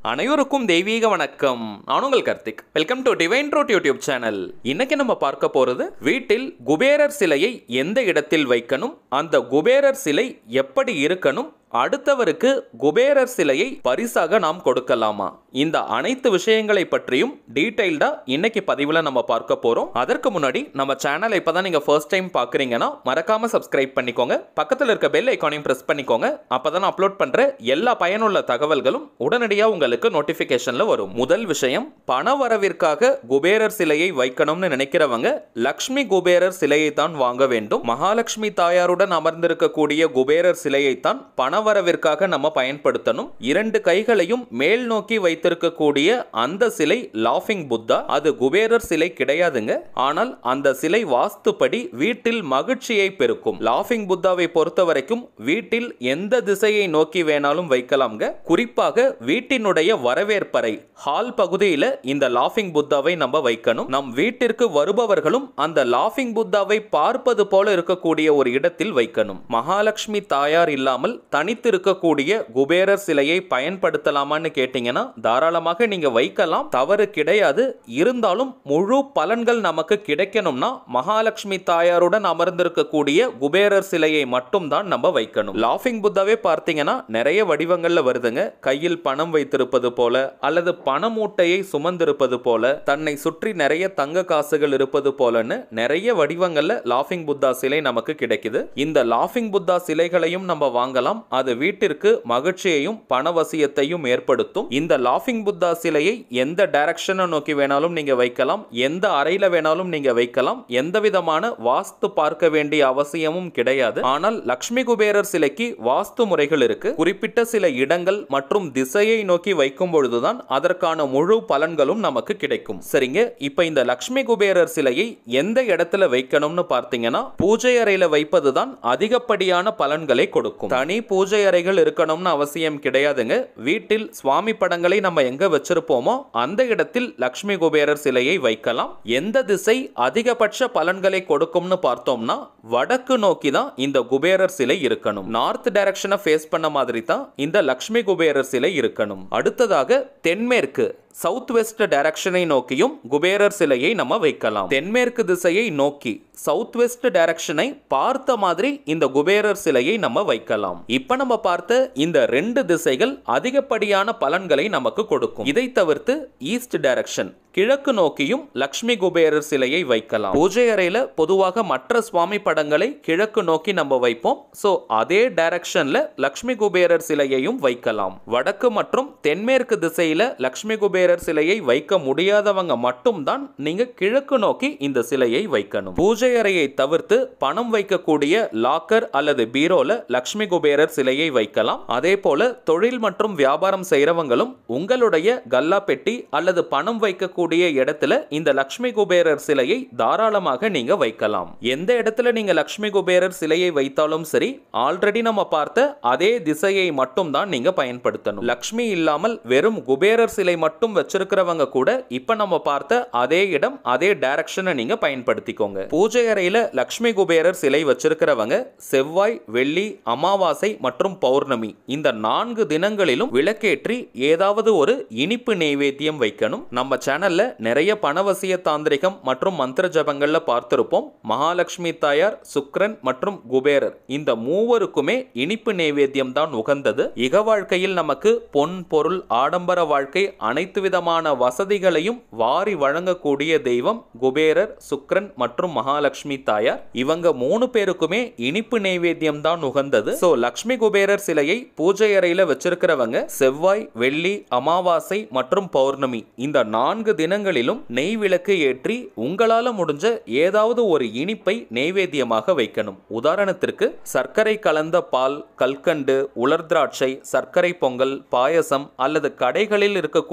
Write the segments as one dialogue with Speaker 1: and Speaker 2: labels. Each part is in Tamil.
Speaker 1: அனைவருக்கும் தெய்வீக வணக்கம் நான் உங்கள் Karthik welcome to divine road YouTube channel இன்னைக்கு நம்ம பார்க்க போறது வீட்டில் குபேரர் சிலையை எந்த இடத்தில் வைக்கணும் அந்த குபேரர் சிலை எப்படி இருக்கணும் அடுத்தவருக்கு குபேரர் சிலையை பரிசாக நாம் கொடுக்கலாமா இந்த அனைத்து விஷயங்களை பற்றியும் டீடைல்டா இன்னைக்கு பதிவுல நம்ம பார்க்க போறோம் அதற்கு முன்னாடி நம்ம சேனலை இப்பதான் நீங்க ஃபர்ஸ்ட் டைம் பாக்குறீங்கன்னா மறக்காம சப்ஸ்கிரைப் பண்ணிக்கோங்க பக்கத்துல இருக்க பெல் ஐக்கானையும் பிரஸ் பண்ணிக்கோங்க அப்பதான் அப்லோட் பண்ற எல்லா பயனுள்ள தகவல்களும் உடனடியாக உங்களுக்கு நோட்டிபிகேஷன்ல வரும் முதல் விஷயம் பண வரவிற்காக குபேரர் சிலையை வைக்கணும்னு நினைக்கிறவங்க லக்ஷ்மி குபேரர் சிலையை தான் வாங்க வேண்டும் மகாலட்சுமி தாயாருடன் அமர்ந்திருக்கக்கூடிய குபேரர் சிலையை தான் பணவரவிற்காக நம்ம பயன்படுத்தணும் இரண்டு கைகளையும் மேல் நோக்கி வைத்திருக்கக்கூடிய அந்த சிலை லாஃபிங் புத்தா அது குபேரர் சிலை கிடையாதுங்க ஆனால் அந்த சிலை வாஸ்துப்படி வீட்டில் மகிழ்ச்சியை பெருக்கும் லாஃபிங் புத்தாவை பொறுத்த வரைக்கும் வீட்டில் எந்த திசையை நோக்கி வேணாலும் வைக்கலாம்ங்க குறிப்பாக வீட்டினுடைய வரவேற்பறை ஹால் பகுதியில் இந்த லாஃபிங் புத்தாவை நம்ம வைக்கணும் நம் வீட்டிற்கு வருபவர்களும் அந்த லாஃபிங் புத்தாவை பார்ப்பது போல இருக்கக்கூடிய ஒரு இடத்தில் வைக்கணும் மகாலட்சுமி தாயார் இல்லாமல் தனித்து இருக்கக்கூடிய குபேரர் சிலையை பயன்படுத்தலாமான்னு கேட்டீங்கன்னா தாராளமாக நீங்க வைக்கலாம் தவறு கிடையாது இருந்தாலும் முழு பலன்கள் நமக்கு கிடைக்கணும்னா மகாலட்சுமி தாயாருடன் அமர்ந்திருக்கக்கூடிய குபேரர் சிலையை மட்டும் தான் நம்ம வைக்கணும் லாஃபிங் புத்தாவே பார்த்தீங்கன்னா நிறைய வடிவங்கள்ல வருதுங்க கையில் பணம் வைத்திருப்பது போல அல்லது பண மூட்டையை சுமந்திருப்பது போல தன்னை சுற்றி நிறைய தங்க காசுகள் இருப்பது போலன்னு நிறைய வடிவங்கள்ல லாஃபிங் புத்தா சிலை நமக்கு கிடைக்குது இந்த லாஃபிங் புத்தா சிலைகளையும் நம்ம வாங்கலாம் அது வீட்டிற்கு மகிழ்ச்சியையும் பணவசியத்தையும் ஏற்படுத்தும் இந்த லாஃபிங் புத்தா சிலையை எந்த டைரக்ஷனை நோக்கி வேணாலும் நீங்க வைக்கலாம் எந்த அறையில வேணாலும் நீங்க வைக்கலாம் எந்த விதமான வாஸ்து பார்க்க வேண்டிய அவசியமும் கிடையாது ஆனால் லக்ஷ்மி குபேரர் சிலைக்கு வாஸ்து முறைகள் இருக்கு குறிப்பிட்ட சில இடங்கள் மற்றும் திசையை நோக்கி வைக்கும் பொழுதுதான் அதற்கான முழு பலன்களும் நமக்கு கிடைக்கும் சரிங்க இப்ப இந்த லக்ஷ்மி குபேரர் சிலையை எந்த இடத்துல வைக்கணும்னு பார்த்தீங்கன்னா பூஜை அறையில வைப்பதுதான் அதிகப்படியான பலன்களை கொடுக்கும் தனி பூஜை அறைகள் இருக்கணும்னு அவசியம் கிடையாதுங்க வீட்டில் சுவாமி படங்களை நம்ம எங்க வச்சிருப்போமோ அந்த இடத்தில் லக்ஷ்மி குபேரர் சிலையை வைக்கலாம் எந்த திசை அதிகபட்ச பலன்களை கொடுக்கும்னு பார்த்தோம்னா வடக்கு நோக்கி தான் இந்த குபேரர் சிலை இருக்கணும் நார்த் டைரக்ஷனை ஃபேஸ் பண்ண மாதிரி தான் இந்த லக்ஷ்மி குபேரர் சிலை இருக்கணும் அடுத்ததாக தென்மேற்கு சவுத் வெஸ்ட் டைரக்ஷனை நோக்கியும் குபேரர் சிலையை நம்ம வைக்கலாம் தென்மேற்கு திசையை நோக்கி சவுத் வெஸ்ட் டைரக்ஷனை பார்த்த மாதிரி இந்த குபேரர் சிலையை நம்ம வைக்கலாம் இப்ப நம்ம பார்த்த இந்த ரெண்டு திசைகள் அதிகப்படியான பலன்களை நமக்கு கொடுக்கும் இதை தவிர்த்து ஈஸ்ட் டைரக்ஷன் கிழக்கு நோக்கியும் லக்ஷ்மி குபேரர் சிலையை வைக்கலாம் பூஜை அறையில பொதுவாக மற்ற சுவாமி படங்களை கிழக்கு நோக்கி நம்ம வைப்போம் சோ அதே டைரக்ஷன்ல லக்ஷ்மி குபேரர் சிலையையும் வைக்கலாம் வடக்கு மற்றும் தென்மேற்கு திசையில லக்ஷ்மி குபேரர் சிலையை வைக்க முடியாதவங்க மட்டும்தான் நீங்க கிழக்கு நோக்கி இந்த சிலையை வைக்கணும் பூஜை அறையை தவிர்த்து பணம் வைக்கக்கூடிய லாக்கர் அல்லது பீரோல லக்ஷ்மி குபேரர் சிலையை வைக்கலாம் அதே போல தொழில் மற்றும் வியாபாரம் செய்யறவங்களும் உங்களுடைய கல்லா பெட்டி அல்லது பணம் வைக்கக்கூடிய இடத்துல இந்த லக்ஷ்மி குபேரர் சிலையை தாராளமாக நீங்க வைக்கலாம் எந்த இடத்துல நீங்க லக்ஷ்மி குபேரர் சிலையை வைத்தாலும் சரி ஆல்ரெடி நம்ம பார்த்த அதே திசையை மட்டும் தான் நீங்க பயன்படுத்தணும் லக்ஷ்மி இல்லாமல் வெறும் குபேரர் சிலை மட்டும் வச்சிருக்கிறவங்க கூட இப்ப நம்ம பார்த்த அதே இடம் அதே டைரக்ஷனை நீங்க பயன்படுத்திக்கோங்க பூஜை அறையில லக்ஷ்மி குபேரர் சிலை வச்சிருக்கிறவங்க செவ்வாய் வெள்ளி அமாவாசை மற்றும் பௌர்ணமி இந்த நான்கு தினங்களிலும் விளக்கேற்றி ஏதாவது ஒரு இனிப்பு நெய்வேத்தியம் வைக்கணும் நம்ம சேனல்ல நிறைய பணவசிய தாந்திரிகம் மற்றும் மந்திர ஜபங்கள்ல பார்த்திருப்போம் மகாலட்சுமி தாயார் சுக்ரன் மற்றும் குபேரர் இந்த மூவருக்குமே இனிப்பு நெய்வேத்தியம் தான் உகந்தது இக வாழ்க்கையில் நமக்கு பொன் பொருள் ஆடம்பர வாழ்க்கை அனைத்து விதமான வசதிகளையும் வாரி வழங்கக்கூடிய தெய்வம் குபேரர் சுக்ரன் மற்றும் மகாலட்சுமி தாயார் இவங்க மூணு பேருக்குமே இனிப்பு நெய்வேத்தியம் தான் உகந்தது சோ லக்ஷ்மி குபேரர் சிலையை பூஜை அறையில வச்சிருக்கிறவங்க செவ்வாய் வெள்ளி அமாவாசை மற்றும் பௌர்ணமி இந்த நான்கு தினங்களிலும் நெய் விளக்கு ஏற்றி உங்களால முடிஞ்ச ஏதாவது ஒரு இனிப்பை நெய்வேத்தியமாக வைக்கணும் உதாரணத்திற்கு சர்க்கரை கலந்த பால் கல்கண்டு உலர் திராட்சை சர்க்கரை பொங்கல் பாயசம் அல்லது கடைகளில் இருக்கக்கூடிய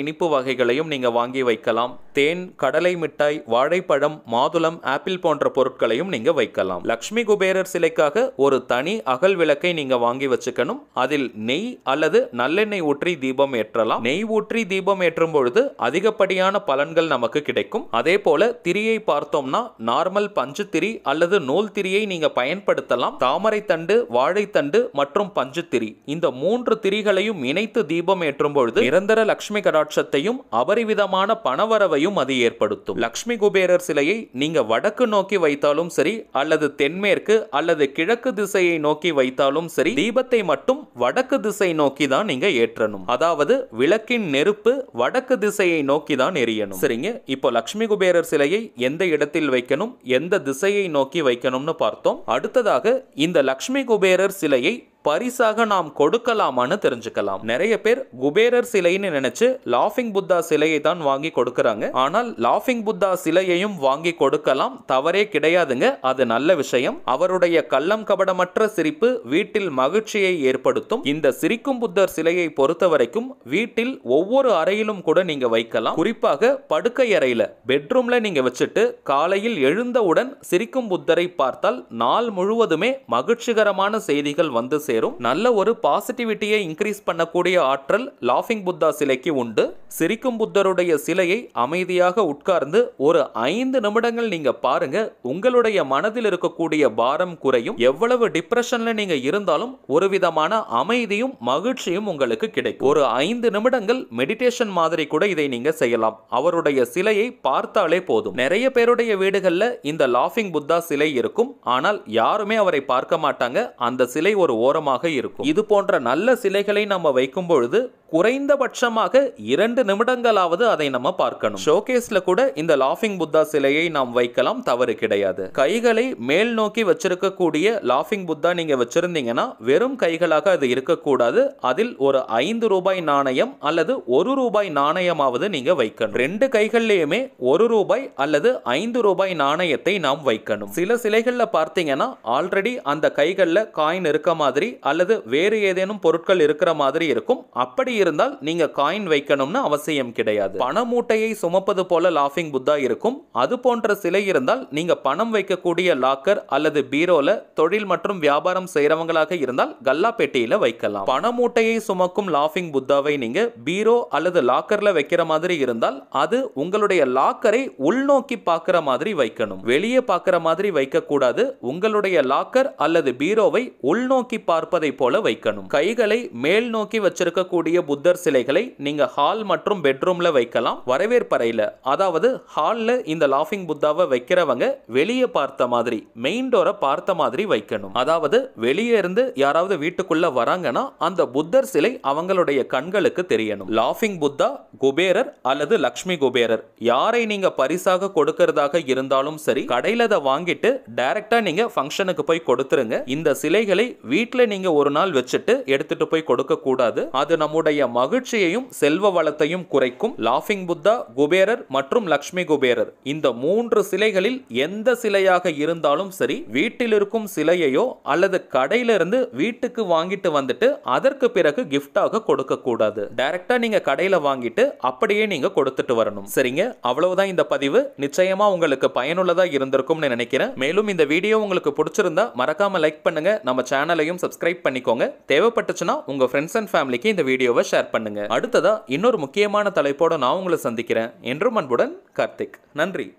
Speaker 1: இனிப்பு வகைகளையும் நீங்க வாங்கி வைக்கலாம் தேன் கடலை மிட்டாய் வாழைப்பழம் மாதுளம் ஆப்பிள் போன்ற பொருட்களையும் நீங்க வைக்கலாம் லக்ஷ்மி குபேரர் சிலைக்காக ஒரு தனி அகல் விளக்கை நீங்க வாங்கி வச்சுக்கணும் அதில் நெய் அல்லது நல்லெண்ணெய் ஊற்றி தீபம் ஏற்றலாம் நெய் ஊற்றி தீபம் ஏற்றும் பொழுது அதிகப்படியான பலன்கள் நமக்கு கிடைக்கும் அதே போல திரியை பார்த்தோம்னா நார்மல் பஞ்சு திரி அல்லது நூல் திரியை நீங்க பயன்படுத்தலாம் தாமரை தண்டு வாழைத்தண்டு மற்றும் பஞ்சு திரி இந்த மூன்று திரிகளையும் இணைத்து தீபம் ஏற்றும் பொழுது நிரந்தர லக்ஷ்மி கடாட்சத்தையும் அபரிவிதமான பணவரவையும் அது ஏற்படுத்தும் லக்ஷ்மி குபேரர் சிலையை நீங்க வடக்கு நோக்கி வைத்தாலும் சரி அல்லது தென்மேற்கு அல்லது கிழக்கு திசையை நோக்கி வைத்தாலும் சரி தீபத்தை மட்டும் வடக்கு திசை நோக்கி தான் நீங்க ஏற்றணும் அதாவது விளக்கின் நெருப்பு வடக்கு திசையை நோக்கி தான் எரியணும் சரிங்க இப்போ லக்ஷ்மி குபேரர் சிலையை எந்த இடத்தில் வைக்கணும் எந்த திசையை நோக்கி வைக்கணும்னு பார்த்தோம் அடுத்ததாக இந்த லக்ஷ்மி குபேரர் சிலையை பரிசாக நாம் கொடுக்கலாமான்னு தெரிஞ்சுக்கலாம் நிறைய பேர் குபேரர் சிலைன்னு நினைச்சு லாஃபிங் புத்தா சிலையை தான் வாங்கி கொடுக்கறாங்க ஆனால் லாஃபிங் புத்தா சிலையையும் வாங்கி கொடுக்கலாம் தவறே கிடையாதுங்க அது நல்ல விஷயம் அவருடைய கள்ளம் கபடமற்ற சிரிப்பு வீட்டில் மகிழ்ச்சியை ஏற்படுத்தும் இந்த சிரிக்கும் புத்தர் சிலையை பொறுத்த வரைக்கும் வீட்டில் ஒவ்வொரு அறையிலும் கூட நீங்க வைக்கலாம் குறிப்பாக படுக்கை அறையில பெட்ரூம்ல நீங்க வச்சுட்டு காலையில் எழுந்தவுடன் சிரிக்கும் புத்தரை பார்த்தால் நாள் முழுவதுமே மகிழ்ச்சிகரமான செய்திகள் வந்து சேரும் நல்ல ஒரு பாசிட்டிவிட்டியை இன்க்ரீஸ் பண்ணக்கூடிய ஆற்றல் லாஃபிங் புத்தா சிலைக்கு உண்டு சிரிக்கும் புத்தருடைய சிலையை அமைதியாக உட்கார்ந்து ஒரு ஐந்து நிமிடங்கள் நீங்க பாருங்க உங்களுடைய மனதில் இருக்கக்கூடிய பாரம் குறையும் எவ்வளவு டிப்ரெஷன்ல நீங்க இருந்தாலும் ஒரு விதமான அமைதியும் மகிழ்ச்சியும் உங்களுக்கு கிடைக்கும் ஒரு ஐந்து நிமிடங்கள் மெடிடேஷன் மாதிரி கூட இதை நீங்க செய்யலாம் அவருடைய சிலையை பார்த்தாலே போதும் நிறைய பேருடைய வீடுகள்ல இந்த லாஃபிங் புத்தா சிலை இருக்கும் ஆனால் யாருமே அவரை பார்க்க மாட்டாங்க அந்த சிலை ஒரு ஓரமாக இருக்கும் இது போன்ற நல்ல சிலைகளை நம்ம வைக்கும் பொழுது குறைந்தபட்சமாக இரண்டு நிமிடங்களாவது அதை நம்ம பார்க்கணும் ஷோகேஸ்ல கூட இந்த லாஃபிங் புத்தா சிலையை நாம் வைக்கலாம் தவறு கிடையாது கைகளை மேல் நோக்கி வச்சிருக்கக்கூடிய லாஃபிங் புத்தா நீங்க வச்சிருந்தீங்கன்னா வெறும் கைகளாக அது இருக்கக்கூடாது அதில் ஒரு ஐந்து ரூபாய் நாணயம் அல்லது ஒரு ரூபாய் நாணயமாவது நீங்க வைக்கணும் ரெண்டு கைகள்லயுமே ஒரு ரூபாய் அல்லது ஐந்து ரூபாய் நாணயத்தை நாம் வைக்கணும் சில சிலைகள்ல பார்த்தீங்கன்னா ஆல்ரெடி அந்த கைகள்ல காயின் இருக்க மாதிரி அல்லது வேறு ஏதேனும் பொருட்கள் இருக்கிற மாதிரி இருக்கும் அப்படி இருந்தால் நீங்க காயின் வைக்கணும்னு அவசியம் கிடையாது பண மூட்டையை சுமப்பது போல லாஃபிங் புத்தா இருக்கும் அது போன்ற சிலை இருந்தால் நீங்க பணம் வைக்கக்கூடிய லாக்கர் அல்லது பீரோல தொழில் மற்றும் வியாபாரம் செய்யறவங்களாக இருந்தால் கல்லா பெட்டியில வைக்கலாம் பண மூட்டையை சுமக்கும் லாஃபிங் புத்தாவை நீங்க பீரோ அல்லது லாக்கர்ல வைக்கிற மாதிரி இருந்தால் அது உங்களுடைய லாக்கரை உள்நோக்கி பார்க்கிற மாதிரி வைக்கணும் வெளியே பார்க்கிற மாதிரி வைக்க கூடாது உங்களுடைய லாக்கர் அல்லது பீரோவை உள்நோக்கி பார்ப்பதை போல வைக்கணும் கைகளை மேல் நோக்கி வச்சிருக்கக்கூடிய புத்தர் சிலைகளை நீங்க ஹால் மற்றும் பெட்ரூம்ல வைக்கலாம் வரவேற்பறையில அதாவது ஹால்ல இந்த லாஃபிங் புத்தாவை வைக்கிறவங்க வெளியே பார்த்த மாதிரி மெயின் டோரை பார்த்த மாதிரி வைக்கணும் அதாவது வெளியே இருந்து யாராவது வீட்டுக்குள்ள வராங்கன்னா அந்த புத்தர் சிலை அவங்களுடைய கண்களுக்கு தெரியணும் லாஃபிங் புத்தா குபேரர் அல்லது லக்ஷ்மி குபேரர் யாரை நீங்க பரிசாக கொடுக்கறதாக இருந்தாலும் சரி கடையில அதை வாங்கிட்டு டைரக்டா நீங்க ஃபங்க்ஷனுக்கு போய் கொடுத்துருங்க இந்த சிலைகளை வீட்ல நீங்க ஒரு நாள் வச்சுட்டு எடுத்துட்டு போய் கொடுக்க கூடாது அது நம்முடைய மகிழ்ச்சியையும் செல்வ வளத்தையும் குறைக்கும் லாஃபிங் புத்தா குபேரர் மற்றும் லக்ஷ்மி குபேரர் இந்த மூன்று சிலைகளில் எந்த சிலையாக இருந்தாலும் சரி வீட்டில் இருக்கும் சிலையையோ அல்லது கடையில இருந்து வீட்டுக்கு வாங்கிட்டு வந்துட்டு அதற்கு பிறகு கிஃப்டாக கொடுக்க கூடாது டைரக்டா நீங்க கடையில வாங்கிட்டு அப்படியே நீங்க கொடுத்துட்டு வரணும் சரிங்க அவ்வளவுதான் இந்த பதிவு நிச்சயமா உங்களுக்கு பயனுள்ளதா இருந்திருக்கும்னு நினைக்கிறேன் மேலும் இந்த வீடியோ உங்களுக்கு பிடிச்சிருந்தா மறக்காம லைக் பண்ணுங்க நம்ம சேனலையும் சப்ஸ்கிரைப் பண்ணிக்கோங்க தேவைப்பட்டுச்சுன்னா உங்க ஃப்ரெண்ட்ஸ் அண்ட் ஃபேமிலிக்கு இந்த வீடியோவை ஷேர் பண்ணுங்க அடுத்ததா இன்னொரு முக்கியமான தலைப்போட நான் உங்களை சந்திக்கிறேன் என்றும் அன்புடன் கார்த்திக் நன்றி